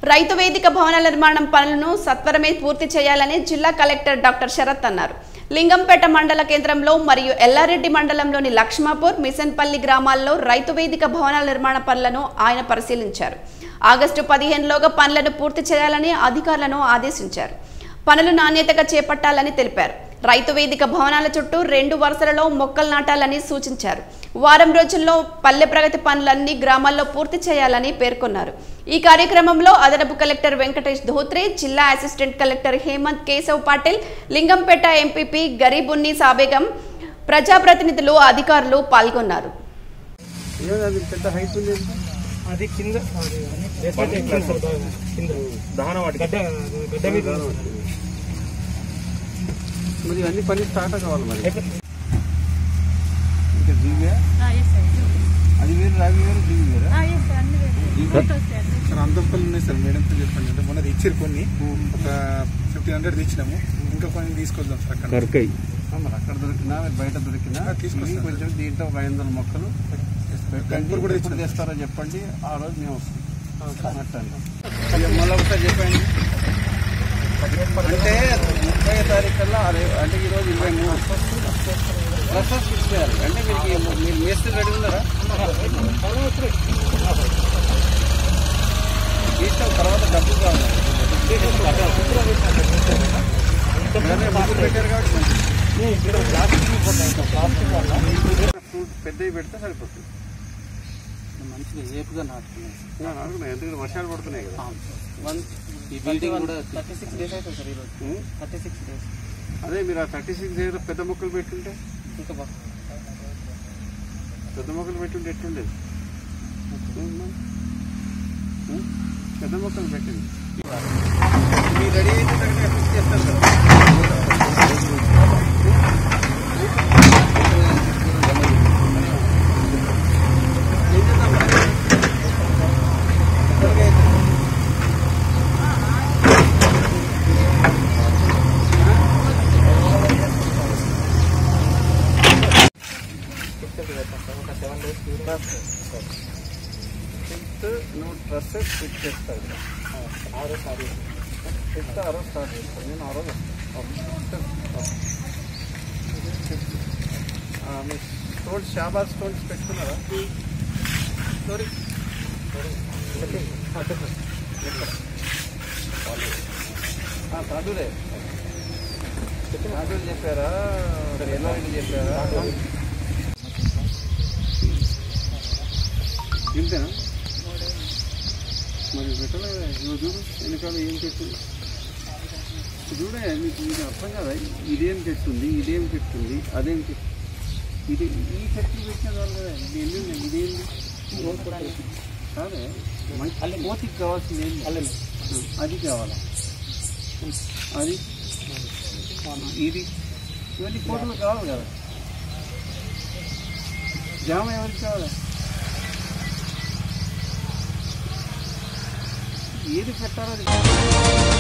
రైతు వేదిక భవనాల నిర్మాణం పనులను సత్వరమే పూర్తి చేయాలని జిల్లా కలెక్టర్ డాక్టర్ శరత్ అన్నారు లింగంపేట మండల కేంద్రంలో మరియు ఎల్లారెడ్డి మండలంలోని లక్ష్మాపూర్ మిషన్పల్లి గ్రామాల్లో రైతు వేదిక భవనాల నిర్మాణ పనులను ఆయన పరిశీలించారు ఆగస్టు పదిహేనులోగా పనులను పూర్తి చేయాలని అధికారులను ఆదేశించారు పనులు నాణ్యతగా చేపట్టాలని తెలిపారు రైతు వేదిక భవనాల చుట్టూ రెండు వరుసలలో మొక్కలు నాటాలని సూచించారు వారం రోజుల్లో పల్లె ప్రగతి పనులన్నీ గ్రామాల్లో పూర్తి చేయాలని పేర్కొన్నారు ఈ కార్యక్రమంలో అదనపు కలెక్టర్ వెంకటేష్ ధోత్రే జిల్లా assistant collector Hemant Keshav Patil Lingampet MPP గరీబున్ని సాబేగం ప్రజాప్రతినిధులు అధికారులు పాల్గొన్నారు ఏమది అది పెద్ద హైట్ ఉంది ఏంటి? అది కింద అది basement ఎక్కింది సార్ బాగా. కింద దహన వాటికి గడ్డ గడ్డ మీద ఉంది. మరి ఇవన్నీ పని స్టార్ట్ కావాలి మరి ఇంకా జీవే అది వేరు రావి వేరు జీవి వేరా సార్ అంతపల్లి ఉన్నాయి సార్ మేడంతో చెప్పండి అంటే మొన్న ఇచ్చారు కొన్ని ఒక ఫిఫ్టీన్ హండ్రెడ్ తెచ్చినాము ఇంకా కొన్ని తీసుకొద్దాం సార్ అక్కడ కరకై ఆ, మరి అక్కడ దొరికినా మీరు బయట దొరికినా ఆ, తీసుకొస్తాను. ఇవి కొంచెం దీంట్లో ఒక ఐదు వందల మొక్కలు పెట్టండి ఇప్పుడు కూడా ఎప్పుడు ఇచ్చాను. తెస్తారో చెప్పండి ఆ రోజు మేము వస్తాం అట్టండి మళ్ళీ ఒకసారి చెప్పండి అంటే ముప్పై తారీఖు కల్లా అదే- అంటే ఈ రోజు ఇరవై మూడు ప్రసెస్ ఇచ్చేయాలి అంటే మీకు మీరు మేస్త్రి రెడీ ఉన్నారా తీసిన తర్వాత డబ్బులు కావాలి అదే ముగ్గురు పెట్టారు కాబట్టి మంచిది. ఫ్రూట్ పెద్దవి పెడితే సరిపోతుంది మంచిగా ఏపుగా నాటుకున్నాయి నా అనుకున్నాను ఎందుకంటే వర్షాలు పడుతున్నాయి కదా వన్ ఈ బిల్డింగ్ కూడా థర్టీ సిక్స్ డేస్ అవుతుంది సార్ ఈరోజు ఉం? థర్టీ సిక్స్ డేస్ అదే మీరు ఆ థర్టీ సిక్స్ డేస్ పెద్ద మొక్కలు పెట్టుంటే ఇంకా బా పెద్ద మొక్కలు పెట్టుంటే ఎట్టుండేది ఉం, మరి. ఉం? పెద్ద మొక్కలు పెట్టింది మీరు రెడీ అయితే తగ్గట్టు ఫిక్స్ చేస్తారు సార్ ఏం చేద్దాం మరి? త్వరగా అయితే. ఒక సెవెన్ డేస్ ఫిఫ్త్ నువ్వు డ్రెస్ ఫిట్ చేస్తావు ఆరో తారీఖు ఫిఫ్త్ ఆ రోజు స్టార్ట్ చేస్తాను నేను ఆ రోజు స్టోన్స్ షాబాద్ స్టోన్స్ పెట్టుకున్నారా స్టోరీ తాడులే తాడులు చెప్పారా ఎల్లారెడ్డి చెప్పారా ఇంతేనా మరి పెట్టలే నువ్వు చూడు వెనకాల ఏం చెట్టు చూడే మీకు ఇది అర్థం కదా ఇదేం చెట్టు ఉంది ఇదేం చెట్టు ఉంది అదేం చెట్టు ఇది ఈ చెట్లు పెట్టిన వాళ్ళు కదా ఇది ఎన్ని ఉన్నాయి ఇదేంది కాదే మంచి కోతికి కావాల్సింది ఏంది అది కావాలా అది ఇది ఇవన్నీ కోతులు కావాలి కదా జామ ఎవరికి కావాలి ఏది పెట్టాలో అది